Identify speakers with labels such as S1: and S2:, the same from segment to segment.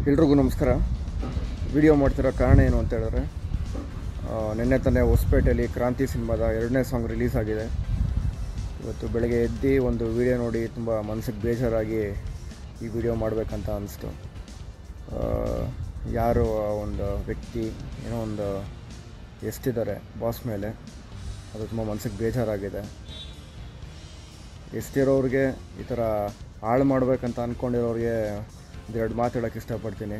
S1: ಎಲ್ರಿಗೂ ನಮಸ್ಕಾರ ವಿಡಿಯೋ ಮಾಡ್ತಿರೋ ಕಾರಣ ಏನು ಅಂತ ಹೇಳಿದ್ರೆ ಆ, ನಿನ್ನೆ ತಾನೇ ಹೊಸಪೇಟೆಯಲ್ಲಿ ಕ್ರಾಂತಿ ಸಿನಿಮಾದ ಎರಡನೇ ಸಾಂಗ್ ರಿಲೀಸ್ ಆಗಿದೆ ಇವತ್ತು ಬೆಳಗ್ಗೆ ಎದ್ದು ಒಂದು ವಿಡಿಯೋ ನೋಡಿ ತುಂಬ ಮನಸ್ಸಿಗೆ ಬೇಜಾರಾಗಿ ಈ ವಿಡಿಯೋ ಮಾಡಬೇಕಂತ ಅನಿಸ್ತು ಯಾರು ಆ ಒಂದು ವ್ಯಕ್ತಿ ಏನೋ ಒಂದು ಎಷ್ಟಿದ್ದಾರೆ ಬಾಸ್ ಮೇಲೆ ಅದು ತುಂಬ ಮನಸ್ಸಿಗೆ ಬೇಜಾರಾಗಿದೆ ಎಷ್ಟಿರೋರಿಗೆ ಈ ಥರ ಹಾಳು ಮಾಡ್ಬೇಕಂತ ಅಂದ್ಕೊಂಡಿರೋರಿಗೆ ಒಂದೆರಡು ಮಾತಾಡೋಕ್ಕೆ ಇಷ್ಟಪಡ್ತೀನಿ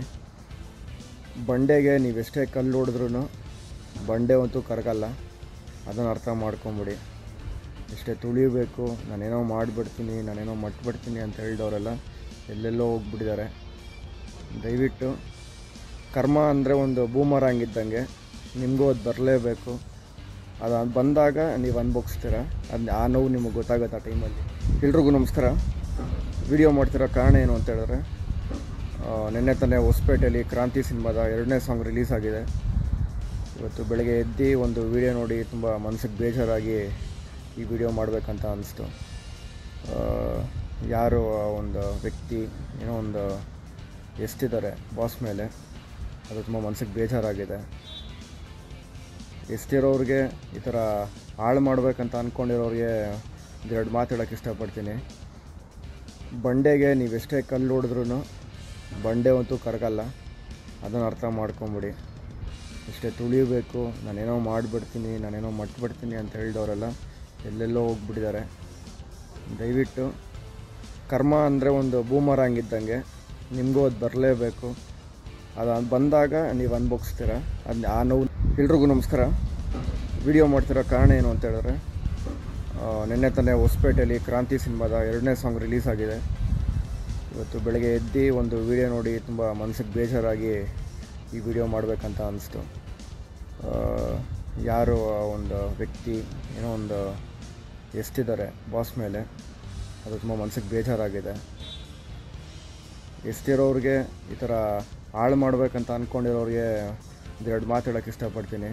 S1: ಬಂಡೆಗೆ ನೀವು ಎಷ್ಟೇ ಕಲ್ಲು ಹೊಡೆದ್ರೂ ಬಂಡೆ ಅಂತೂ ಕರಗಲ್ಲ ಅದನ್ನು ಅರ್ಥ ಮಾಡ್ಕೊಂಬಿಡಿ ಎಷ್ಟೇ ತುಳಿಬೇಕು ನಾನೇನೋ ಮಾಡಿಬಿಡ್ತೀನಿ ನಾನೇನೋ ಮಟ್ಬಿಡ್ತೀನಿ ಅಂತ ಹೇಳಿದವರೆಲ್ಲ ಎಲ್ಲೆಲ್ಲೋ ಹೋಗ್ಬಿಟ್ಟಿದ್ದಾರೆ ದಯವಿಟ್ಟು ಕರ್ಮ ಅಂದರೆ ಒಂದು ಬೂಮರಾಂಗ್ ಇದ್ದಂಗೆ ನಿಮಗೂ ಅದು ಬರಲೇಬೇಕು ಅದು ಬಂದಾಗ ನೀವು ಅನ್ಭೋಗಿಸ್ತೀರ ಅದು ಆ ನೋವು ನಿಮಗೆ ಗೊತ್ತಾಗುತ್ತೆ ಆ ಟೈಮಲ್ಲಿ ಎಲ್ರಿಗೂ ನಮಸ್ಕಾರ ವಿಡಿಯೋ ಮಾಡ್ತಿರೋ ಕಾರಣ ಏನು ಅಂತ ಹೇಳಿದ್ರೆ ಆ, ನಿನ್ನೆ ತಾನೇ ಹೊಸಪೇಟೆಯಲ್ಲಿ ಕ್ರಾಂತಿ ಸಿನಿಮಾದ ಎರಡನೇ ಸಾಂಗ್ ರಿಲೀಸ್ ಆಗಿದೆ ಇವತ್ತು ಬೆಳಗ್ಗೆ ಎದ್ದು ಒಂದು ವಿಡಿಯೋ ನೋಡಿ ತುಂಬ ಮನಸ್ಸಿಗೆ ಬೇಜಾರಾಗಿ ಈ ವಿಡಿಯೋ ಮಾಡಬೇಕಂತ ಅನಿಸ್ತು ಆ, ಯಾರು ಆ ಒಂದು ವ್ಯಕ್ತಿ ಏನೋ ಒಂದು ಎಷ್ಟಿದ್ದಾರೆ ಬಾಸ್ ಮೇಲೆ ಅದು ತುಂಬ ಮನಸ್ಸಿಗೆ ಬೇಜಾರಾಗಿದೆ ಎಷ್ಟಿರೋರಿಗೆ ಈ ಥರ ಹಾಳು ಮಾಡ್ಬೇಕಂತ ಅಂದ್ಕೊಂಡಿರೋರಿಗೆ ಒಂದೆರಡು ಮಾತಾಡೋಕ್ಕೆ ಇಷ್ಟಪಡ್ತೀನಿ ಬಂಡೆಗೆ ನೀವು ಎಷ್ಟೇ ಕಲ್ಲು ಹೊಡೆದ್ರೂ ಬಂಡೆ ಅಂತೂ ಕರಗಲ್ಲ ಅದನ್ನು ಅರ್ಥ ಮಾಡ್ಕೊಂಬಿಡಿ ಎಷ್ಟೇ ತುಳಿಬೇಕು ನಾನೇನೋ ಮಾಡಿಬಿಡ್ತೀನಿ ನಾನೇನೋ ಮಟ್ಬಿಡ್ತೀನಿ ಅಂತ ಹೇಳಿದವರೆಲ್ಲ ಎಲ್ಲೆಲ್ಲೋ ಹೋಗ್ಬಿಟ್ಟಿದ್ದಾರೆ ದಯವಿಟ್ಟು ಕರ್ಮ ಅಂದರೆ ಒಂದು ಬೂಮರಾಂಗ್ ಇದ್ದಂಗೆ ನಿಮಗೂ ಅದು ಬರಲೇಬೇಕು ಅದು ಬಂದಾಗ ನೀವು ಅನ್ಭೋಗಿಸ್ತೀರ ಅದು ಆ ನೋವು ಎಲ್ರಿಗೂ ನಮಸ್ಕಾರ ವಿಡಿಯೋ ಮಾಡ್ತಿರೋ ಕಾರಣ ಏನು ಅಂತ ಹೇಳಿದ್ರೆ ಆ, ನಿನ್ನೆ ತಾನೇ ಹೊಸಪೇಟೆಯಲ್ಲಿ ಕ್ರಾಂತಿ ಸಿನಿಮಾದ ಎರಡನೇ ಸಾಂಗ್ ರಿಲೀಸ್ ಆಗಿದೆ ಇವತ್ತು ಬೆಳಗ್ಗೆ ಎದ್ದು ಒಂದು ವಿಡಿಯೋ ನೋಡಿ ತುಂಬ ಮನಸ್ಸಿಗೆ ಬೇಜಾರಾಗಿ ಈ ವಿಡಿಯೋ ಮಾಡಬೇಕಂತ ಅನಿಸ್ತು ಆ, ಯಾರು ಆ ಒಂದು ವ್ಯಕ್ತಿ ಏನೋ ಒಂದು ಎಷ್ಟಿದ್ದಾರೆ ಬಾಸ್ ಮೇಲೆ ಅದು ತುಂಬ ಮನಸ್ಸಿಗೆ ಬೇಜಾರಾಗಿದೆ ಎಷ್ಟಿರೋರಿಗೆ ಈ ಥರ ಹಾಳು ಮಾಡ್ಬೇಕಂತ ಅಂದ್ಕೊಂಡಿರೋರಿಗೆ ಒಂದೆರಡು ಮಾತಾಡೋಕ್ಕೆ ಇಷ್ಟಪಡ್ತೀನಿ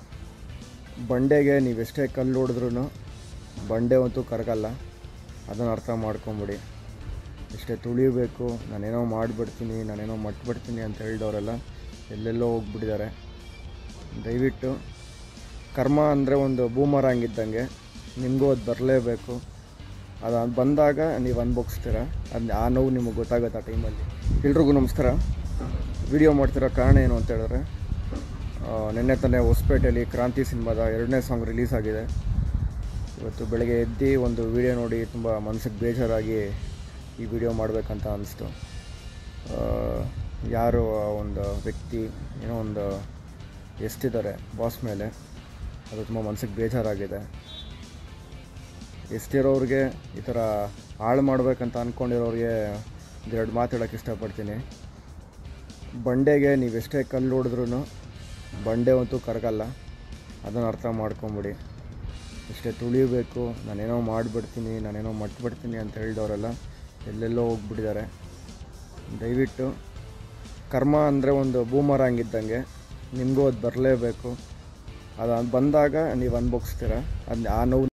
S1: ಬಂಡೆಗೆ ನೀವು ಎಷ್ಟೇ ಕಲ್ಲು ಹೊಡೆದ್ರೂ ಬಂಡೆ ಅಂತೂ ಕರಗಲ್ಲ ಅದನ್ನು ಅರ್ಥ ಮಾಡ್ಕೊಂಬಿಡಿ ಎಷ್ಟೇ ತುಳಿಬೇಕು ನಾನೇನೋ ಮಾಡಿಬಿಡ್ತೀನಿ ನಾನೇನೋ ಮಟ್ಬಿಡ್ತೀನಿ ಅಂತ ಹೇಳಿದವರೆಲ್ಲ ಎಲ್ಲೆಲ್ಲೋ ಹೋಗ್ಬಿಟ್ಟಿದ್ದಾರೆ ದಯವಿಟ್ಟು ಕರ್ಮ ಅಂದರೆ ಒಂದು ಬೂಮರಾಂಗ್ ಇದ್ದಂಗೆ ನಿಮಗೂ ಅದು ಬರಲೇಬೇಕು ಅದು ಬಂದಾಗ ನೀವು ಅನ್ಭೋಗಿಸ್ತೀರ ಅದು ಆ ನೋವು ನಿಮಗೆ ಗೊತ್ತಾಗುತ್ತೆ ಆ ಟೈಮಲ್ಲಿ ಎಲ್ರಿಗೂ ನಮಸ್ಕಾರ ವಿಡಿಯೋ ಮಾಡ್ತಿರೋ ಕಾರಣ ಏನು ಅಂತ ಹೇಳಿದ್ರೆ ಆ, ನಿನ್ನೆ ತಾನೇ ಹೊಸಪೇಟೆಯಲ್ಲಿ ಕ್ರಾಂತಿ ಸಿನಿಮಾದ ಎರಡನೇ ಸಾಂಗ್ ರಿಲೀಸ್ ಆಗಿದೆ ಇವತ್ತು ಬೆಳಗ್ಗೆ ಎದ್ದು ಒಂದು ವಿಡಿಯೋ ನೋಡಿ ತುಂಬ ಮನಸ್ಸಿಗೆ ಬೇಜಾರಾಗಿ ಈ ವಿಡಿಯೋ ಮಾಡಬೇಕಂತ ಅನಿಸ್ತು ಆ, ಯಾರು ಆ ಒಂದು ವ್ಯಕ್ತಿ ಏನೋ ಒಂದು ಎಷ್ಟಿದ್ದಾರೆ ಬಾಸ್ ಮೇಲೆ ಅದು ತುಂಬ ಮನಸ್ಸಿಗೆ ಬೇಜಾರಾಗಿದೆ ಎಷ್ಟಿರೋರಿಗೆ ಈ ಥರ ಹಾಳು ಮಾಡ್ಬೇಕಂತ ಅಂದ್ಕೊಂಡಿರೋರಿಗೆ ಒಂದೆರಡು ಮಾತಾಡೋಕ್ಕೆ ಇಷ್ಟಪಡ್ತೀನಿ ಬಂಡೆಗೆ ನೀವು ಎಷ್ಟೇ ಕಲ್ಲು ಹೊಡೆದ್ರೂ ಬಂಡೆ ಅಂತೂ ಕರಗಲ್ಲ ಅದನ್ನು ಅರ್ಥ ಮಾಡ್ಕೊಂಬಿಡಿ ಎಷ್ಟೇ ತುಳಿಬೇಕು ನಾನೇನೋ ಮಾಡಿಬಿಡ್ತೀನಿ ನಾನೇನೋ ಮಟ್ಬಿಡ್ತೀನಿ ಅಂತ ಹೇಳಿದವರೆಲ್ಲ ಎಲ್ಲೆಲ್ಲೋ ಹೋಗ್ಬಿಟ್ಟಿದ್ದಾರೆ ದಯವಿಟ್ಟು ಕರ್ಮ ಅಂದರೆ ಒಂದು ಬೂಮರಾಂಗ್ ಇದ್ದಂಗೆ ನಿಮಗೂ ಅದು ಬರಲೇಬೇಕು ಅದು ಬಂದಾಗ ನೀವು ಅನ್ಭೋಗಿಸ್ತೀರ ಅದು ಆ ನೋವು